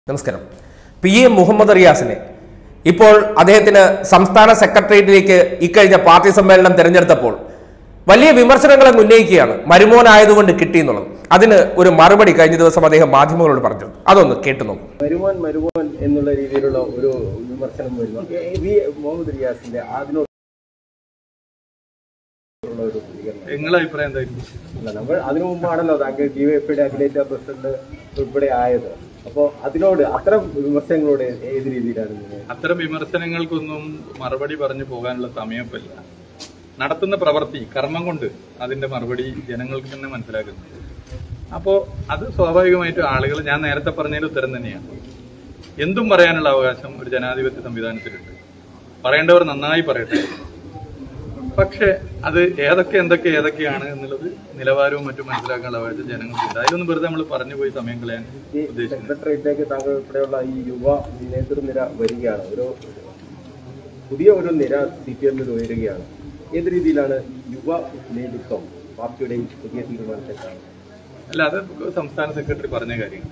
നമസ്കാരം P M Muhammad റിയാസിനെ ഇപ്പോൾ അദ്ദേഹത്തിന് സംസ്ഥാന സെക്രട്ടേറിയറ്റിലേക്ക് ഇക്കഴിഞ്ഞ പാർട്ടി സമ്മേളനം തെരഞ്ഞെടുത്തപ്പോൾ വലിയ വിമർശനങ്ങൾ അങ്ങ് ഉന്നയിക്കുകയാണ് മരുമോനായതുകൊണ്ട് കിട്ടി എന്നുള്ളത് അതിന് ഒരു മറുപടി കഴിഞ്ഞ ദിവസം അദ്ദേഹം മാധ്യമങ്ങളോട് പറഞ്ഞു അതൊന്ന് കേട്ടു നോക്കും മരുമോൻ മരുമോൻ എന്നുള്ള രീതിയിലുള്ള ഒരു വിമർശനം വരുന്നു ഏ, വി മുഹമ്മദ് റിയാസിന്റെ അതിനോട് ഉള്ള ഒരു പ്രതികരണം നിങ്ങളുടെ അഭിപ്രായം എന്തായിരിക്കും അല്ല നമ്മൾ അതിനു മുമ്പാണല്ലോ താങ്കൾ ഡി വൈ എഫിയുടെ അഖിലേന്ത്യാ പ്രസിഡന്റ് ഉൾപ്പെടെ ആയത് അപ്പോൾ അതിനോട് അത്തരം വിമർശനങ്ങളോട് ഏത് രീതിയിലാണ് നിങ്ങൾ അത്തരം വിമർശനങ്ങൾക്കൊന്നും മറുപടി പറഞ്ഞു പോകാനുള്ള സമയമില്ല നടത്തുന്ന പ്രവൃത്തി കർമ്മം കൊണ്ട് അതിന്റെ മറുപടി ജനങ്ങൾക്ക് തന്നെ മനസ്സിലാക്കുന്നു അപ്പോൾ അത് സ്വാഭാവികമായിട്ടും ആളുകൾ ഞാൻ നേരത്തെ പറഞ്ഞതിന്റെ ഉത്തരം തന്നെയാണ് എന്തും പറയാനുള്ള അവകാശം ഒരു ജനാധിപത്യ സംവിധാനത്തിലുണ്ട് പറയേണ്ടവർ നന്നായി പറയട്ടെ പക്ഷേ അത് ഏതൊക്കെ എന്തൊക്കെ ഏതൊക്കെയാണ് എന്നുള്ളത് നിലവാരവും മറ്റും മനസ്സിലാക്കാനുള്ള അവകാശം ജനങ്ങൾക്കുണ്ട് അതിലൊന്നും വെറുതെ നമ്മൾ പറഞ്ഞു പോയി സമയം കളയാൻ ഈ ഉദ്ദേശിക്കുന്നത് സെക്രട്ടേറിയറ്റിലേക്ക് താങ്കൾ ഉൾപ്പെടെയുള്ള ഈ യുവ നേതൃനിര വരികയാണ് ഒരു പുതിയ ഒരു നിര സി പി എമ്മിൽ ഉയരുകയാണ് ഏത് രീതിയിലാണ് യുവ നേതൃത്വം പാർട്ടിയുടെ ഈ പുതിയ തീരുമാനത്തെ കാണുന്നത് അല്ല അത് സംസ്ഥാന സെക്രട്ടറി പറഞ്ഞ കാര്യം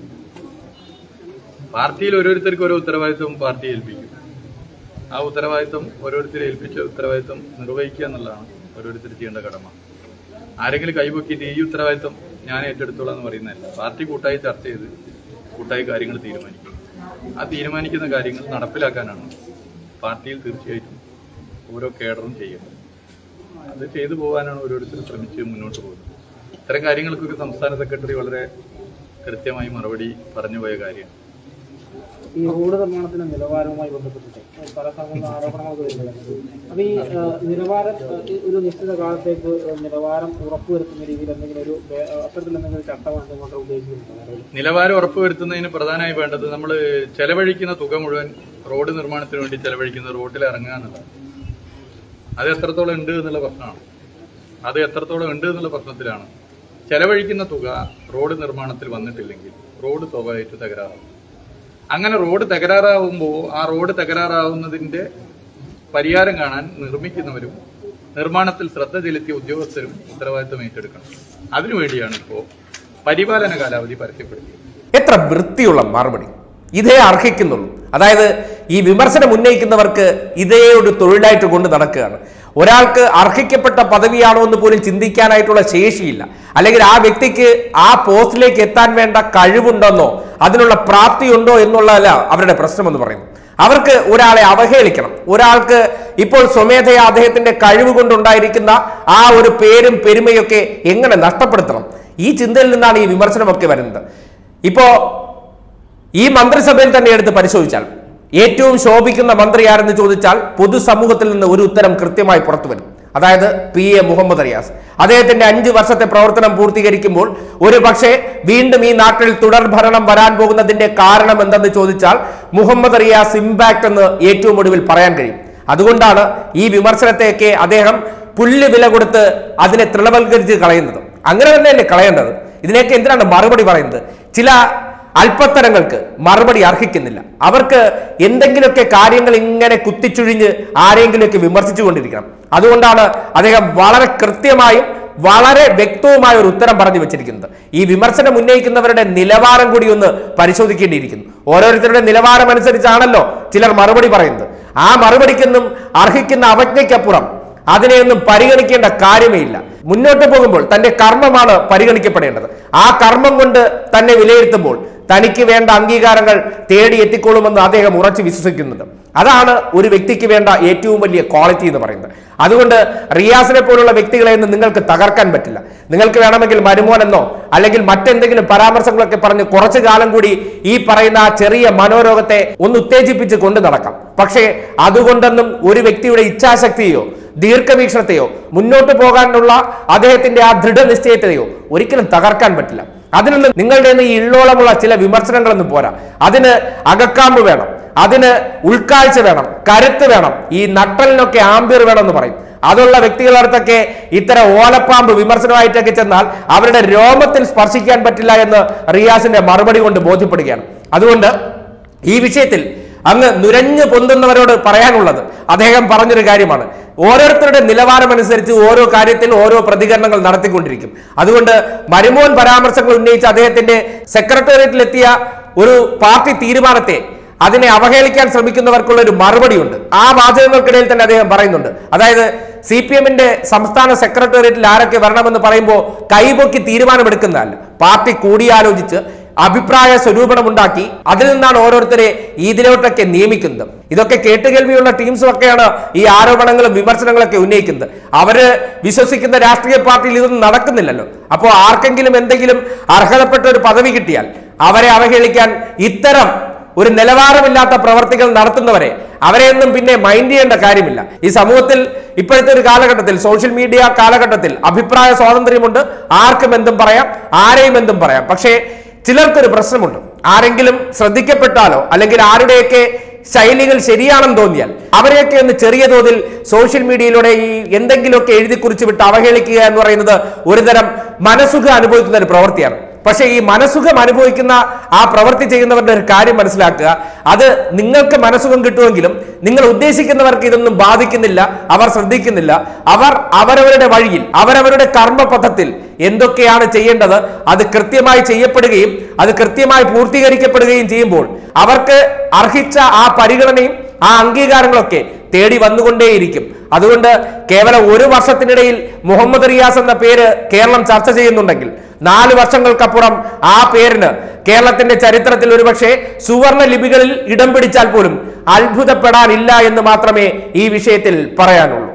പാർട്ടിയിൽ ഓരോരുത്തർക്കും ഓരോ ഉത്തരവാദിത്വം പാർട്ടി ഏൽപ്പിക്കും ആ ഉത്തരവാദിത്വം ഓരോരുത്തരെ ഏൽപ്പിച്ച ഉത്തരവാദിത്വം നിർവഹിക്കുക എന്നുള്ളതാണ് ഓരോരുത്തർ ചെയ്യേണ്ട കടമ ആരെങ്കിലും കൈപൊക്കിയിട്ട് ഈ ഉത്തരവാദിത്വം ഞാൻ ഏറ്റെടുത്തോളാം എന്ന് പറയുന്നതല്ല പാർട്ടി കൂട്ടായി ചർച്ച ചെയ്ത് കൂട്ടായി കാര്യങ്ങൾ തീരുമാനിക്കും ആ തീരുമാനിക്കുന്ന കാര്യങ്ങൾ നടപ്പിലാക്കാനാണ് പാർട്ടിയിൽ തീർച്ചയായിട്ടും ഓരോ കേഡറും ചെയ്യുന്നത് അത് ചെയ്തു പോകാനാണ് ഓരോരുത്തരും ശ്രമിച്ച് മുന്നോട്ട് പോകുന്നത് ഇത്തരം കാര്യങ്ങൾക്കൊക്കെ സംസ്ഥാന സെക്രട്ടറി വളരെ കൃത്യമായി മറുപടി പറഞ്ഞു പോയ കാര്യമാണ് ഈ റോഡ് നിർമ്മാണത്തിന്റെ നിലവാരവുമായി ബന്ധപ്പെട്ടിട്ട് പല സ്ഥലങ്ങളിലും ആരോപണങ്ങളൊക്കെ വരുന്നുണ്ട് അപ്പൊ ഈ ആ, നിലവാരം ആ, ഈ ഒരു നിശ്ചിത കാലത്തേക്ക് നിലവാരം ഉറപ്പുവരുത്തുന്ന രീതിയിൽ എന്തെങ്കിലും ഒരു വേ- അത്തരത്തിൽ എന്തെങ്കിലും ചട്ടമാണ് നിങ്ങളുടെ ഉദ്ദേശിക്കുന്നുണ്ടോ നിലവാരം ഉറപ്പുവരുത്തുന്നതിന് പ്രധാനമായി വേണ്ടത് നമ്മൾ ചെലവഴിക്കുന്ന തുക മുഴുവൻ റോഡ് നിർമ്മാണത്തിന് വേണ്ടി ചെലവഴിക്കുന്ന റോഡിൽ ഇറങ്ങുക എന്നുള്ളതാണ് അത് എത്രത്തോളം ഉണ്ട് എന്നുള്ള പ്രശ്നമാണ് അത് എത്രത്തോളം ഉണ്ട് എന്നുള്ള പ്രശ്നത്തിലാണ് ചെലവഴിക്കുന്ന തുക റോഡ് നിർമ്മാണത്തിൽ വന്നിട്ടില്ലെങ്കിൽ റോഡ് സ്വാഭാവികമായിട്ട് തകരാറാവും അങ്ങനെ റോഡ് തകരാറാവുമ്പോൾ ആ റോഡ് തകരാറാവുന്നതിന്റെ പരിഹാരം കാണാൻ നിർമ്മിക്കുന്നവരും നിർമ്മാണത്തിൽ ശ്രദ്ധ ചെലുത്തിയ ഉദ്യോഗസ്ഥരും ഉത്തരവാദിത്തം ഏറ്റെടുക്കണം അതിനുവേണ്ടിയാണ് ഇപ്പോൾ പരിപാലന കാലാവധി പരസ്യപ്പെടുത്തിയത് എത്ര വൃത്തിയുള്ള മറുപടി ഇതേ അർഹിക്കുന്നുള്ളൂ അതായത് ഈ വിമർശനം ഉന്നയിക്കുന്നവർക്ക് ഇതേ ഒരു തൊഴിലായിട്ട് കൊണ്ട് നടക്കുകയാണ് ഒരാൾക്ക് അർഹിക്കപ്പെട്ട പദവിയാണോ എന്ന് പോലും ചിന്തിക്കാനായിട്ടുള്ള ശേഷിയില്ല അല്ലെങ്കിൽ ആ വ്യക്തിക്ക് ആ പോസ്റ്റിലേക്ക് എത്താൻ വേണ്ട കഴിവുണ്ടെന്നോ അതിനുള്ള പ്രാപ്തിയുണ്ടോ എന്നുള്ളതല്ല അവരുടെ പ്രശ്നമെന്ന് പറയുന്നു അവർക്ക് ഒരാളെ അവഹേളിക്കണം ഒരാൾക്ക് ഇപ്പോൾ സ്വമേധയാ അദ്ദേഹത്തിന്റെ കഴിവ് കൊണ്ടുണ്ടായിരിക്കുന്ന ആ ഒരു പേരും പെരുമയൊക്കെ എങ്ങനെ നഷ്ടപ്പെടുത്തണം ഈ ചിന്തയിൽ നിന്നാണ് ഈ വിമർശനമൊക്കെ വരുന്നത് ഇപ്പോ ഈ മന്ത്രിസഭയിൽ തന്നെ എടുത്ത് പരിശോധിച്ചാൽ ഏറ്റവും ശോഭിക്കുന്ന മന്ത്രി ആരെന്ന് ചോദിച്ചാൽ പൊതുസമൂഹത്തിൽ നിന്ന് ഒരു ഉത്തരം കൃത്യമായി പുറത്തു വരും അതായത് പി എ മുഹമ്മദ് റിയാസ് അദ്ദേഹത്തിന്റെ അഞ്ച് വർഷത്തെ പ്രവർത്തനം പൂർത്തീകരിക്കുമ്പോൾ ഒരു പക്ഷേ വീണ്ടും ഈ നാട്ടിൽ തുടർ ഭരണം വരാൻ പോകുന്നതിന്റെ കാരണം എന്തെന്ന് ചോദിച്ചാൽ മുഹമ്മദ് റിയാസ് ഇമ്പാക്ട് എന്ന് ഏറ്റവും ഒടുവിൽ പറയാൻ കഴിയും അതുകൊണ്ടാണ് ഈ വിമർശനത്തെയൊക്കെ അദ്ദേഹം പുല്ല് വില കൊടുത്ത് അതിനെ തൃണവൽക്കരിച്ച് കളയുന്നത് അങ്ങനെ തന്നെയല്ലേ കളയേണ്ടത് ഇതിനെയൊക്കെ എന്തിനാണ് മറുപടി പറയുന്നത് ചില അല്പത്തരങ്ങൾക്ക് മറുപടി അർഹിക്കുന്നില്ല അവർക്ക് എന്തെങ്കിലുമൊക്കെ കാര്യങ്ങൾ ഇങ്ങനെ കുത്തിച്ചുഴിഞ്ഞ് ആരെങ്കിലുമൊക്കെ വിമർശിച്ചുകൊണ്ടിരിക്കണം അതുകൊണ്ടാണ് അദ്ദേഹം വളരെ കൃത്യമായും വളരെ വ്യക്തവുമായ ഒരു ഉത്തരം പറഞ്ഞു വെച്ചിരിക്കുന്നത് ഈ വിമർശനം ഉന്നയിക്കുന്നവരുടെ നിലവാരം കൂടി ഒന്ന് പരിശോധിക്കേണ്ടിയിരിക്കുന്നു ഓരോരുത്തരുടെ നിലവാരം അനുസരിച്ചാണല്ലോ ചിലർ മറുപടി പറയുന്നത് ആ മറുപടിക്കൊന്നും അർഹിക്കുന്ന അവജ്ഞയ്ക്കപ്പുറം അതിനെയൊന്നും പരിഗണിക്കേണ്ട കാര്യമേ ഇല്ല മുന്നോട്ട് പോകുമ്പോൾ തന്റെ കർമ്മമാണ് പരിഗണിക്കപ്പെടേണ്ടത് ആ കർമ്മം കൊണ്ട് തന്നെ വിലയിരുത്തുമ്പോൾ തനിക്ക് വേണ്ട അംഗീകാരങ്ങൾ തേടി എത്തിക്കൊള്ളുമെന്ന് അദ്ദേഹം ഉറച്ചു വിശ്വസിക്കുന്നുണ്ട് അതാണ് ഒരു വ്യക്തിക്ക് വേണ്ട ഏറ്റവും വലിയ ക്വാളിറ്റി എന്ന് പറയുന്നത് അതുകൊണ്ട് റിയാസിനെ പോലുള്ള വ്യക്തികളെ ഒന്നും നിങ്ങൾക്ക് തകർക്കാൻ പറ്റില്ല നിങ്ങൾക്ക് വേണമെങ്കിൽ മരുമോനെന്നോ അല്ലെങ്കിൽ മറ്റെന്തെങ്കിലും പരാമർശങ്ങളൊക്കെ പറഞ്ഞ് കുറച്ചു കാലം കൂടി ഈ പറയുന്ന ആ ചെറിയ മനോരോഗത്തെ ഒന്ന് ഉത്തേജിപ്പിച്ച് കൊണ്ടു നടക്കാം പക്ഷേ അതുകൊണ്ടൊന്നും ഒരു വ്യക്തിയുടെ ഇച്ഛാശക്തിയോ ദീർഘവീക്ഷണത്തെയോ മുന്നോട്ട് പോകാനുള്ള അദ്ദേഹത്തിന്റെ ആ ദൃഢനിശ്ചയത്തെയോ ഒരിക്കലും തകർക്കാൻ പറ്റില്ല അതിനൊന്നും നിങ്ങളുടെ ഈ ഇള്ളോളമുള്ള ചില വിമർശനങ്ങളൊന്നും പോരാ അതിന് അകക്കാമ്പ് വേണം അതിന് ഉൾക്കാഴ്ച വേണം കരുത്ത് വേണം ഈ നട്ടലിനൊക്കെ ആംബിയർ വേണം എന്ന് പറയും അതുള്ള വ്യക്തികളുടെ അടുത്തൊക്കെ ഇത്തരം ഓലപ്പാമ്പ് വിമർശനമായിട്ടൊക്കെ ചെന്നാൽ അവരുടെ രോമത്തിൽ സ്പർശിക്കാൻ പറ്റില്ല എന്ന് റിയാസിന്റെ മറുപടി കൊണ്ട് ബോധ്യപ്പെടുകയാണ് അതുകൊണ്ട് ഈ വിഷയത്തിൽ അങ്ങ് നുരഞ്ഞു പൊന്തുന്നവരോട് പറയാനുള്ളത് അദ്ദേഹം പറഞ്ഞൊരു കാര്യമാണ് ഓരോരുത്തരുടെ നിലവാരമനുസരിച്ച് ഓരോ കാര്യത്തിൽ ഓരോ പ്രതികരണങ്ങൾ നടത്തിക്കൊണ്ടിരിക്കും അതുകൊണ്ട് മരുമോൻ പരാമർശങ്ങൾ ഉന്നയിച്ച് അദ്ദേഹത്തിന്റെ സെക്രട്ടേറിയറ്റിലെത്തിയ ഒരു പാർട്ടി തീരുമാനത്തെ അതിനെ അവഹേളിക്കാൻ ശ്രമിക്കുന്നവർക്കുള്ള ഒരു മറുപടിയുണ്ട് ആ വാചകങ്ങൾക്കിടയിൽ തന്നെ അദ്ദേഹം പറയുന്നുണ്ട് അതായത് സി പി എമ്മിന്റെ സംസ്ഥാന സെക്രട്ടേറിയറ്റിൽ ആരൊക്കെ വരണമെന്ന് പറയുമ്പോൾ കൈപൊക്കി തീരുമാനമെടുക്കുന്നതല്ല പാർട്ടി കൂടിയാലോചിച്ച് അഭിപ്രായ സ്വരൂപണമുണ്ടാക്കി അതിൽ നിന്നാണ് ഓരോരുത്തരെ ഇതിലോട്ടൊക്കെ നിയമിക്കുന്നത് ഇതൊക്കെ കേട്ടുകേൾവിയുള്ള ടീംസും ഒക്കെയാണ് ഈ ആരോപണങ്ങളും വിമർശനങ്ങളൊക്കെ ഉന്നയിക്കുന്നത് അവര് വിശ്വസിക്കുന്ന രാഷ്ട്രീയ പാർട്ടിയിൽ ഇതൊന്നും നടക്കുന്നില്ലല്ലോ അപ്പോൾ ആർക്കെങ്കിലും എന്തെങ്കിലും അർഹതപ്പെട്ട ഒരു പദവി കിട്ടിയാൽ അവരെ അവഹേളിക്കാൻ ഇത്തരം ഒരു നിലവാരമില്ലാത്ത പ്രവർത്തികൾ നടത്തുന്നവരെ അവരെയൊന്നും പിന്നെ മൈൻഡ് ചെയ്യേണ്ട കാര്യമില്ല ഈ സമൂഹത്തിൽ ഇപ്പോഴത്തെ ഒരു കാലഘട്ടത്തിൽ സോഷ്യൽ മീഡിയ കാലഘട്ടത്തിൽ അഭിപ്രായ സ്വാതന്ത്ര്യമുണ്ട് ആർക്കും എന്തും പറയാം ആരെയും എന്തും പറയാം പക്ഷേ ചിലർക്കൊരു പ്രശ്നമുണ്ട് ആരെങ്കിലും ശ്രദ്ധിക്കപ്പെട്ടാലോ അല്ലെങ്കിൽ ആരുടെയൊക്കെ ശൈലികൾ ശരിയാണെന്ന് തോന്നിയാൽ അവരെയൊക്കെ ഒന്ന് ചെറിയ തോതിൽ സോഷ്യൽ മീഡിയയിലൂടെ ഈ എന്തെങ്കിലുമൊക്കെ എഴുതി കുറിച്ച് വിട്ട് അവഹേളിക്കുക എന്ന് പറയുന്നത് ഒരുതരം മനസ്സുഖം അനുഭവിക്കുന്ന ഒരു പ്രവൃത്തിയാണ് പക്ഷേ ഈ മനസ്സുഖം അനുഭവിക്കുന്ന ആ പ്രവൃത്തി ചെയ്യുന്നവരുടെ ഒരു കാര്യം മനസ്സിലാക്കുക അത് നിങ്ങൾക്ക് മനസ്സുഖം കിട്ടുമെങ്കിലും നിങ്ങൾ ഉദ്ദേശിക്കുന്നവർക്ക് ഇതൊന്നും ബാധിക്കുന്നില്ല അവർ ശ്രദ്ധിക്കുന്നില്ല അവർ അവരവരുടെ വഴിയിൽ അവരവരുടെ കർമ്മപഥത്തിൽ എന്തൊക്കെയാണ് ചെയ്യേണ്ടത് അത് കൃത്യമായി ചെയ്യപ്പെടുകയും അത് കൃത്യമായി പൂർത്തീകരിക്കപ്പെടുകയും ചെയ്യുമ്പോൾ അവർക്ക് അർഹിച്ച ആ പരിഗണനയും ആ അംഗീകാരങ്ങളൊക്കെ തേടി വന്നുകൊണ്ടേയിരിക്കും അതുകൊണ്ട് കേവലം ഒരു വർഷത്തിനിടയിൽ മുഹമ്മദ് റിയാസ് എന്ന പേര് കേരളം ചർച്ച ചെയ്യുന്നുണ്ടെങ്കിൽ നാല് വർഷങ്ങൾക്കപ്പുറം ആ പേരിന് കേരളത്തിന്റെ ചരിത്രത്തിൽ ഒരുപക്ഷെ സുവർണ ലിപികളിൽ ഇടം പിടിച്ചാൽ പോലും അത്ഭുതപ്പെടാനില്ല എന്ന് മാത്രമേ ഈ വിഷയത്തിൽ പറയാനുള്ളൂ